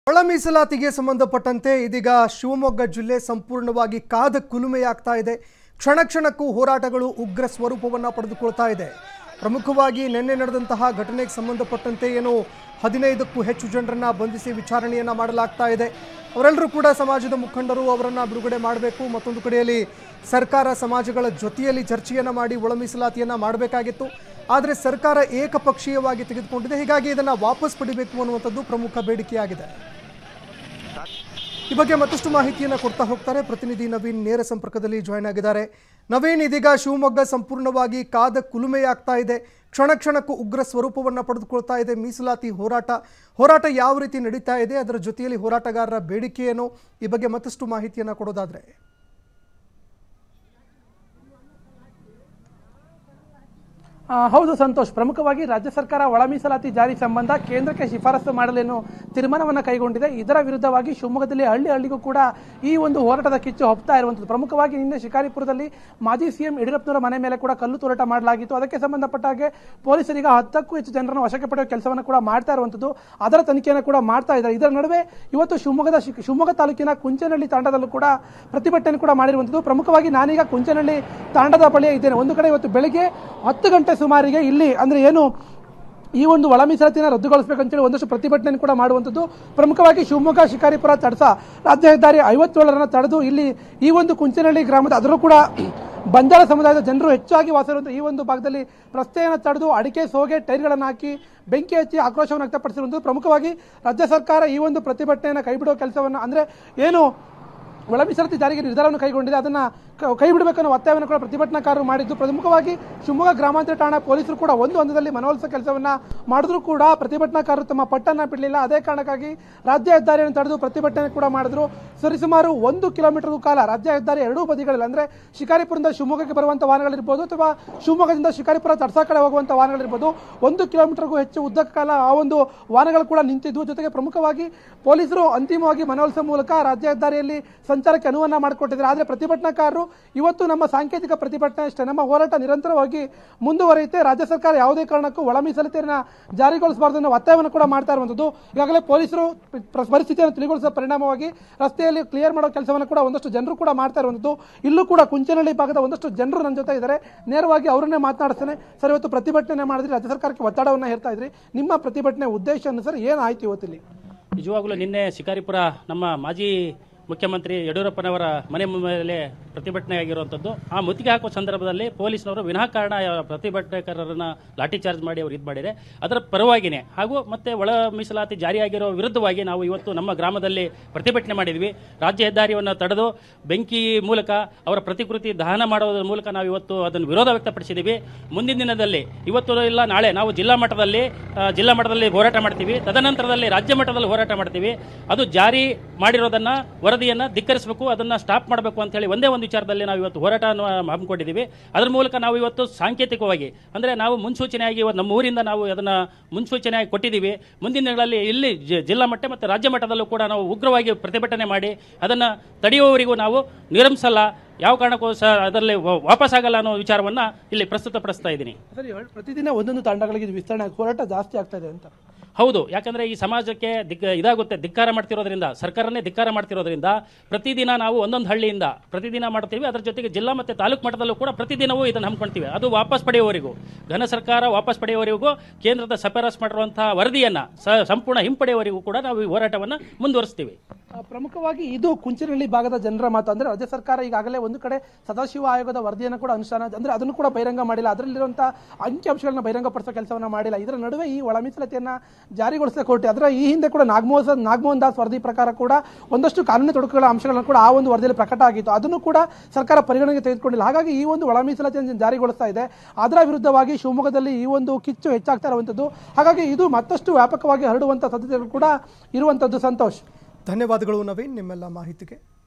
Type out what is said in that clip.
ಒಳ ಮೀಸಲಾತಿಗೆ ಸಂಬಂಧಪಟ್ಟಂತೆ ಇದೀಗ ಶಿವಮೊಗ್ಗ ಜಿಲ್ಲೆ ಸಂಪೂರ್ಣವಾಗಿ ಕಾದ ಕುಲುಮೆಯಾಗ್ತಾ ಇದೆ ಕ್ಷಣ ಕ್ಷಣಕ್ಕೂ ಹೋರಾಟಗಳು ಉಗ್ರ ಸ್ವರೂಪವನ್ನು ಪಡೆದುಕೊಳ್ತಾ ಇದೆ ಪ್ರಮುಖವಾಗಿ ನಿನ್ನೆ ನಡೆದಂತಹ ಘಟನೆಗೆ ಸಂಬಂಧಪಟ್ಟಂತೆ ಏನು ಹದಿನೈದಕ್ಕೂ ಹೆಚ್ಚು ಜನರನ್ನ ಬಂಧಿಸಿ ವಿಚಾರಣೆಯನ್ನ ಮಾಡಲಾಗ್ತಾ ಇದೆ ಅವರೆಲ್ಲರೂ ಕೂಡ ಸಮಾಜದ ಮುಖಂಡರು ಅವರನ್ನ ಬಿಡುಗಡೆ ಮಾಡಬೇಕು ಮತ್ತೊಂದು ಕಡೆಯಲ್ಲಿ ಸರ್ಕಾರ ಸಮಾಜಗಳ ಜೊತೆಯಲ್ಲಿ ಚರ್ಚೆಯನ್ನ ಮಾಡಿ ಒಳ ಮೀಸಲಾತಿಯನ್ನ ಮಾಡಬೇಕಾಗಿತ್ತು ಆದರೆ ಸರ್ಕಾರ ಏಕಪಕ್ಷೀಯವಾಗಿ ತೆಗೆದುಕೊಂಡಿದೆ ಹೀಗಾಗಿ ಇದನ್ನ ವಾಪಸ್ ಪಡಿಬೇಕು ಅನ್ನುವಂಥದ್ದು ಪ್ರಮುಖ ಬೇಡಿಕೆಯಾಗಿದೆ ಈ ಬಗ್ಗೆ ಮತ್ತಷ್ಟು ಮಾಹಿತಿಯನ್ನು ಕೊಡ್ತಾ ಹೋಗ್ತಾರೆ ಪ್ರತಿನಿಧಿ ನವೀನ್ ನೇರ ಸಂಪರ್ಕದಲ್ಲಿ ಜಾಯ್ನ್ ಆಗಿದ್ದಾರೆ ನವೀನ್ ಇದೀಗ ಶಿವಮೊಗ್ಗ ಸಂಪೂರ್ಣವಾಗಿ ಕಾದ ಕುಲುಮೆಯಾಗ್ತಾ ಇದೆ ಕ್ಷಣ ಕ್ಷಣಕ್ಕೂ ಉಗ್ರ ಸ್ವರೂಪವನ್ನು ಪಡೆದುಕೊಳ್ತಾ ಇದೆ ಮೀಸಲಾತಿ ಹೋರಾಟ ಹೋರಾಟ ಯಾವ ರೀತಿ ನಡೀತಾ ಇದೆ ಅದರ ಜೊತೆಯಲ್ಲಿ ಹೋರಾಟಗಾರರ ಬೇಡಿಕೆ ಏನು ಈ ಬಗ್ಗೆ ಮತ್ತಷ್ಟು ಮಾಹಿತಿಯನ್ನು ಕೊಡೋದಾದ್ರೆ ಆ, ಹೌದು ಸಂತೋಷ್ ಪ್ರಮುಖವಾಗಿ ರಾಜ್ಯ ಸರ್ಕಾರ ಒಳ ಮೀಸಲಾತಿ ಜಾರಿ ಸಂಬಂಧ ಕೇಂದ್ರಕ್ಕೆ ಶಿಫಾರಸು ಮಾಡಲೇನು ತೀರ್ಮಾನವನ್ನು ಕೈಗೊಂಡಿದೆ ಇದರ ವಿರುದ್ಧವಾಗಿ ಶಿವಮೊಗ್ಗದಲ್ಲಿ ಹಳ್ಳಿ ಹಳ್ಳಿಗೂ ಕೂಡ ಈ ಒಂದು ಹೋರಾಟದ ಕಿಚ್ಚು ಹೊಪ್ತಾ ಇರುವಂಥದ್ದು ಪ್ರಮುಖವಾಗಿ ನಿನ್ನೆ ಶಿಕಾರಿಪುರದಲ್ಲಿ ಮಾಜಿ ಸಿಎಂ ಯಡಿಯೂರಪ್ಪನವರ ಮನೆ ಮೇಲೆ ಕೂಡ ಕಲ್ಲು ತೂರಾಟ ಮಾಡಲಾಗಿತ್ತು ಅದಕ್ಕೆ ಸಂಬಂಧಪಟ್ಟ ಹಾಗೆ ಪೊಲೀಸರಿಗೆ ಹತ್ತಕ್ಕೂ ಹೆಚ್ಚು ಜನರನ್ನು ವಶಕ್ಕೆ ಪಡೆಯುವ ಕೆಲಸವನ್ನು ಕೂಡ ಮಾಡ್ತಾ ಇರುವಂಥದ್ದು ಅದರ ತನಿಖೆಯನ್ನು ಕೂಡ ಮಾಡ್ತಾ ಇದ್ದಾರೆ ಇದರ ನಡುವೆ ಇವತ್ತು ಶಿವಮೊಗ್ಗದ ಶಿ- ಶಿವಮೊಗ್ಗ ತಾಲೂಕಿನ ಕುಂಚನಹಳ್ಳಿ ತಾಂಡದಲ್ಲೂ ಕೂಡ ಪ್ರತಿಭಟನೆ ಕೂಡ ಮಾಡಿರುವಂಥದ್ದು ಪ್ರಮುಖವಾಗಿ ನಾನೀಗ ಕುಂಚನಹಳ್ಳಿ ತಾಂಡದ ಬಳಿಯೇ ಇದ್ದೇನೆ ಒಂದು ಕಡೆ ಇವತ್ತು ಬೆಳಿಗ್ಗೆ ಹತ್ತು ಗಂಟೆ ಸುಮಾರಿಗೆ ಇಲ್ಲಿ ಅಂದ್ರೆ ಏನು ಈ ಒಂದು ಒಳ ಮೀಸಲಾತಿನ ರದ್ದುಗೊಳಿಸಬೇಕಂತೇಳಿ ಒಂದಷ್ಟು ಪ್ರತಿಭಟನೆ ಕೂಡ ಮಾಡುವಂಥದ್ದು ಪ್ರಮುಖವಾಗಿ ಶಿವಮೊಗ್ಗ ಶಿಕಾರಿಪುರ ತಡಸ ರಾಜ್ಯ ಹೆದ್ದಾರಿ ಐವತ್ತೇಳರನ್ನು ತಡೆದು ಇಲ್ಲಿ ಈ ಒಂದು ಕುಂಚನಹಳ್ಳಿ ಗ್ರಾಮದ ಅದರಲ್ಲೂ ಕೂಡ ಬಂಜಾರ ಸಮುದಾಯದ ಜನರು ಹೆಚ್ಚಾಗಿ ವಾಸ ಇರುವಂಥ ಈ ಒಂದು ಭಾಗದಲ್ಲಿ ರಸ್ತೆಯನ್ನು ತಡೆದು ಅಡಿಕೆ ಸೋಗೆ ಟೈರ್ಗಳನ್ನು ಹಾಕಿ ಬೆಂಕಿ ಹಚ್ಚಿ ಆಕ್ರೋಶವನ್ನು ವ್ಯಕ್ತಪಡಿಸಿರುವಂಥದ್ದು ಪ್ರಮುಖವಾಗಿ ರಾಜ್ಯ ಸರ್ಕಾರ ಈ ಒಂದು ಪ್ರತಿಭಟನೆಯನ್ನು ಕೈಬಿಡುವ ಕೆಲಸವನ್ನು ಅಂದರೆ ಏನು ಒಳ ಮೀಸಲಾತಿ ಜಾರಿಗೆ ನಿರ್ಧಾರವನ್ನು ಕೈಗೊಂಡಿದೆ ಅದನ್ನ ಕ- ಕೈ ಬಿಡಬೇಕನ್ನೋ ಒತ್ತಾಯವನ್ನು ಕೂಡ ಪ್ರತಿಭಟನಾಕಾರರು ಮಾಡಿದ್ದು ಪ್ರಮುಖವಾಗಿ ಶಿವಮೊಗ್ಗ ಗ್ರಾಮಾಂತರ ಠಾಣಾ ಪೊಲೀಸರು ಕೂಡ ಒಂದು ಹಂತದಲ್ಲಿ ಮನವೊಲಿಸುವ ಕೆಲಸವನ್ನ ಮಾಡಿದ್ರು ಕೂಡ ಪ್ರತಿಭಟನಾಕಾರರು ತಮ್ಮ ಪಟ್ಟನ್ನ ಬಿಡಲಿಲ್ಲ ಅದೇ ಕಾರಣಕ್ಕಾಗಿ ರಾಜ್ಯ ಹೆದ್ದಾರಿಯನ್ನು ತಡೆದು ಪ್ರತಿಭಟನೆ ಕೂಡ ಮಾಡಿದ್ರು ಸರಿಸುಮಾರು ಒಂದು ಕಿಲೋಮೀಟರ್ ಕಾಲ ರಾಜ್ಯ ಹೆದ್ದಾರಿ ಎರಡೂ ಬದಿಗಳಲ್ಲಿ ಅಂದ್ರೆ ಶಿಕಾರಿಪುರದಿಂದ ಶಿವಮೊಗ್ಗಕ್ಕೆ ಬರುವಂತ ವಾಹನಗಳಿರ್ಬೋದು ಅಥವಾ ಶಿವಮೊಗ್ಗದಿಂದ ಶಿಕಾರಿಪುರ ತಡ್ಸಾ ಕಡೆ ಹೋಗುವಂತ ವಾಹನಗಳಿರ್ಬೋದು ಒಂದು ಕಿಲೋಮೀಟರ್ಗೂ ಹೆಚ್ಚು ಉದ್ದದ ಕಾಲ ಆ ಒಂದು ವಾಹನಗಳು ಕೂಡ ನಿಂತಿದ್ವು ಜೊತೆಗೆ ಪ್ರಮುಖವಾಗಿ ಪೊಲೀಸರು ಅಂತಿಮವಾಗಿ ಮನವೊಲಿಸುವ ಮೂಲಕ ರಾಜ್ಯ ಹೆದ್ದಾರಿಯಲ್ಲಿ ಸಂಚಾರಕ್ಕೆ ಅನುವನ್ನ ಮಾಡಿಕೊಟ್ಟಿದ್ದಾರೆ ಆದರೆ ಪ್ರತಿಭಟನಾಕಾರರು ಇವತ್ತು ನಮ್ಮ ಸಾಂಕೇತಿಕ ಪ್ರತಿಭಟನೆ ಅಷ್ಟೇ ನಮ್ಮ ಹೋರಾಟ ನಿರಂತರವಾಗಿ ಮುಂದುವರಿಯುತ್ತೆ ರಾಜ್ಯ ಸರ್ಕಾರ ಯಾವುದೇ ಕಾರಣಕ್ಕೂ ಒಳ ಮೀಸಲಾತಿಯನ್ನು ಜಾರಿಗೊಳಿಸಬಾರದು ಅನ್ನೋ ಒತ್ತಾಯವನ್ನು ಕೂಡ ಮಾಡ್ತಾ ಇರುವಂಥದ್ದು ಈಗಾಗಲೇ ಪೊಲೀಸರು ಪ್ರ- ಪರಿಸ್ಥಿತಿಯನ್ನು ತಿಳಿಗೊಳಿಸುವ ಪರಿಣಾಮವಾಗಿ ರಸ್ತೆಯಲ್ಲಿ ಕ್ಲಿಯರ್ ಮಾಡೋ ಕೆಲಸವನ್ನು ಕೂಡ ಒಂದಷ್ಟು ಜನರು ಕೂಡ ಮಾಡ್ತಾ ಇರುವಂಥದ್ದು ಇಲ್ಲೂ ಕೂಡ ಕುಂಚನಹಳ್ಳಿ ಭಾಗದ ಒಂದಷ್ಟು ಜನರು ನನ್ನ ಜೊತೆ ಇದ್ದಾರೆ ನೇರವಾಗಿ ಅವರನ್ನೇ ಮಾತನಾಡಿಸ್ತೇನೆ ಸರ್ ಇವತ್ತು ಪ್ರತಿಭಟನೆ ಮಾಡಿದ್ರಿ ರಾಜ್ಯ ಸರ್ಕಾರಕ್ಕೆ ಒತ್ತಡವನ್ನು ಹೇರ್ತಾ ಇದ್ರಿ ನಿಮ್ಮ ಪ್ರತಿಭಟನೆ ಉದ್ದೇಶ ಅನ್ನು ಸರ್ ಏನಾಯ್ತು ಇವತ್ತಿಲ್ಲಿ ನಿಜವಾಗ್ಲೂ ನಿನ್ನೆ ಶಿಕಾರಿಪುರ ನಮ್ಮ ಮಾಜಿ ಮುಖ್ಯಮಂತ್ರಿ ಯಡಿಯೂರಪ್ಪನವರ ಮನೆ ಮೇಲೆ ಪ್ರತಿಭಟನೆ ಆಗಿರುವಂಥದ್ದು ಆ ಮುತ್ತಿಗೆ ಹಾಕುವ ಸಂದರ್ಭದಲ್ಲಿ ಪೊಲೀಸ್ನವರು ವಿನಾಕಾರಣ ಪ್ರತಿಭಟನಾಕಾರರನ್ನ ಲಾಠಿ ಚಾರ್ಜ್ ಮಾಡಿ ಅವರು ಇದು ಮಾಡಿದೆ ಅದರ ಪರವಾಗಿನೇ ಹಾಗೂ ಮತ್ತೆ ಒಳ ಮೀಸಲಾತಿ ಜಾರಿಯಾಗಿರೋ ವಿರುದ್ಧವಾಗಿ ನಾವು ಇವತ್ತು ನಮ್ಮ ಗ್ರಾಮದಲ್ಲಿ ಪ್ರತಿಭಟನೆ ಮಾಡಿದ್ವಿ ರಾಜ್ಯ ಹೆದ್ದಾರಿಯನ್ನು ತಡೆದು ಬೆಂಕಿ ಮೂಲಕ ಅವರ ಪ್ರತಿಕೃತಿ ದಹನ ಮಾಡೋದ್ರ ಮೂಲಕ ನಾವು ಇವತ್ತು ಅದನ್ನು ವಿರೋಧ ವ್ಯಕ್ತಪಡಿಸಿದ್ದೀವಿ ಮುಂದಿನ ದಿನದಲ್ಲಿ ಇವತ್ತು ಇಲ್ಲ ನಾಳೆ ನಾವು ಜಿಲ್ಲಾ ಮಟ್ಟದಲ್ಲಿ ಆ, ಜಿಲ್ಲಾ ಮಟ್ಟದಲ್ಲಿ ಹೋರಾಟ ಮಾಡ್ತೀವಿ ತದನಂತರದಲ್ಲಿ ರಾಜ್ಯ ಮಟ್ಟದಲ್ಲಿ ಹೋರಾಟ ಮಾಡ್ತೀವಿ ಅದು ಜಾರಿ ಮಾಡಿರೋದನ್ನ ವರದಿಯನ್ನ ಧಿಕ್ಕರಿಸಬೇಕು ಅದನ್ನ ಸ್ಟಾಪ್ ಮಾಡಬೇಕು ಅಂತ ಹೇಳಿ ಒಂದೇ ಒಂದು ವಿಚಾರದಲ್ಲಿ ನಾವು ಇವತ್ತು ಹೋರಾಟವನ್ನು ಹಮ್ಮಿಕೊಂಡಿದ್ದೀವಿ ಅದರ ಮೂಲಕ ನಾವು ಇವತ್ತು ಸಾಂಕೇತಿಕವಾಗಿ ಅಂದ್ರೆ ನಾವು ಮುನ್ಸೂಚನೆಯಾಗಿ ಇವತ್ತು ನಮ್ಮ ಊರಿಂದ ನಾವು ಅದನ್ನ ಮುನ್ಸೂಚನೆಯಾಗಿ ಕೊಟ್ಟಿದ್ದೀವಿ ಮುಂದಿನ ದಿನಗಳಲ್ಲಿ ಇಲ್ಲಿ ಜಿ- ಜಿಲ್ಲಾ ಮಟ್ಟ ಮತ್ತು ರಾಜ್ಯ ಮಟ್ಟದಲ್ಲೂ ಕೂಡ ನಾವು ಉಗ್ರವಾಗಿ ಪ್ರತಿಭಟನೆ ಮಾಡಿ ಅದನ್ನ ತಡೆಯುವವರಿಗೂ ನಾವು ನಿರಂಸಲ್ಲ ಯಾವ ಕಾರಣಕ್ಕೂ ಸಹ ಅದರಲ್ಲಿ ವ- ವಾಪಸ್ ಆಗಲ್ಲ ಅನ್ನೋ ವಿಚಾರವನ್ನ ಇಲ್ಲಿ ಪ್ರಸ್ತುತಪಡಿಸ್ತಾ ಇದ್ದೀನಿ ಸರ್ ಇವಾಗ ಪ್ರತಿದಿನ ಒಂದೊಂದು ತಾಂಡಗಳಿಗೆ ಇದು ವಿಸ್ತರಣೆ ಆಗಿ ಹೋರಾಟ ಜಾಸ್ತಿ ಆಗ್ತಾ ಇದೆ ಅಂತ ಹೌದು ಯಾಕಂದ್ರೆ ಈ ಸಮಾಜಕ್ಕೆ ದಿಕ್ ಇದಾಗುತ್ತೆ ಧಿಕ್ಕಾರ ಮಾಡ್ತಿರೋದ್ರಿಂದ ಸರ್ಕಾರನೇ ಧಿಕ್ಕಾರ ಮಾಡ್ತಿರೋದ್ರಿಂದ ಪ್ರತಿದಿನ ನಾವು ಒಂದೊಂದು ಹಳ್ಳಿಯಿಂದ ಪ್ರತಿದಿನ ಮಾಡ್ತೀವಿ ಅದರ ಜೊತೆಗೆ ಜಿಲ್ಲಾ ಮತ್ತು ತಾಲೂಕು ಮಟ್ಟದಲ್ಲೂ ಕೂಡ ಪ್ರತಿದಿನವೂ ಇದನ್ನು ಹಮ್ಮಿಕೊಳ್ತೀವಿ ಅದು ವಾಪಸ್ ಪಡೆಯುವವರೆಗೂ ಘನ ಸರ್ಕಾರ ವಾಪಸ್ ಪಡೆಯುವವರೆಗೂ ಕೇಂದ್ರದ ಶಿಫಾರಸ್ ಮಾಡಿರುವಂತಹ ವರದಿಯನ್ನ ಸ- ಸಂಪೂರ್ಣ ಹಿಂಪಡೆಯುವವರೆಗೂ ಕೂಡ ನಾವು ಈ ಹೋರಾಟವನ್ನು ಮುಂದುವರಿಸ್ತೀವಿ ಆ, ಪ್ರಮುಖವಾಗಿ ಇದು ಕುಂಚಿನಹಳ್ಳಿ ಭಾಗದ ಜನರ ಮಾತು ಅಂದ್ರೆ ರಾಜ್ಯ ಸರ್ಕಾರ ಈಗಾಗಲೇ ಒಂದು ಕಡೆ ಸದಾಶಿವ ಆಯೋಗದ ವರದಿಯನ್ನು ಕೂಡ ಅನುಷ್ಠಾನ ಅಂದ್ರೆ ಅದನ್ನು ಕೂಡ ಬಹಿರಂಗ ಮಾಡಿಲ್ಲ ಅದರಲ್ಲಿರುವಂತಹ ಅಂಕಿಅಂಶಗಳನ್ನ ಬಹಿರಂಗಪಡಿಸೋ ಕೆಲಸವನ್ನ ಮಾಡಿಲ್ಲ ಇದರ ನಡುವೆ ಈ ಒಳ ಮೀಸಲಾತಿಯನ್ನ ಜಾರಿಗೊಳಿಸಲಿಕ್ಕೆ ಹೊರಟೆ ಅದರ ಈ ಹಿಂದೆ ಕೂಡ ನಾಗಮೋಹನ್ ನಾಗಮೋಹನ್ ದಾಸ್ ವರದಿ ಪ್ರಕಾರ ಕೂಡ ಒಂದಷ್ಟು ಕಾನೂನು ತೊಡಕುಗಳ ಅಂಶಗಳನ್ನು ಕೂಡ ಆ ಒಂದು ವರದಿಯಲ್ಲಿ ಪ್ರಕಟ ಆಗಿತ್ತು ಅದನ್ನು ಕೂಡ ಸರ್ಕಾರ ಪರಿಗಣನೆಗೆ ತೆಗೆದುಕೊಂಡಿಲ್ಲ ಹಾಗಾಗಿ ಈ ಒಂದು ಒಳ ಮೀಸಲಾತಿಯನ್ನು ಜಾರಿಗೊಳಿಸ್ತಾ ಇದೆ ಅದರ ವಿರುದ್ಧವಾಗಿ ಶಿವಮೊಗ್ಗದಲ್ಲಿ ಈ ಒಂದು ಕಿಚ್ಚು ಹೆಚ್ಚಾಗ್ತಾ ಇರುವಂಥದ್ದು ಹಾಗಾಗಿ ಇದು ಮತ್ತಷ್ಟು ವ್ಯಾಪಕವಾಗಿ ಹರಡುವಂಥ ಸಾಧ್ಯತೆಗಳು ಕೂಡ ಇರುವಂಥದ್ದು ಸಂತೋಷ್ ಧನ್ಯವಾದಗಳು ನವೀನ್ ನಿಮ್ಮೆಲ್ಲ ಮಾಹಿತಿಗೆ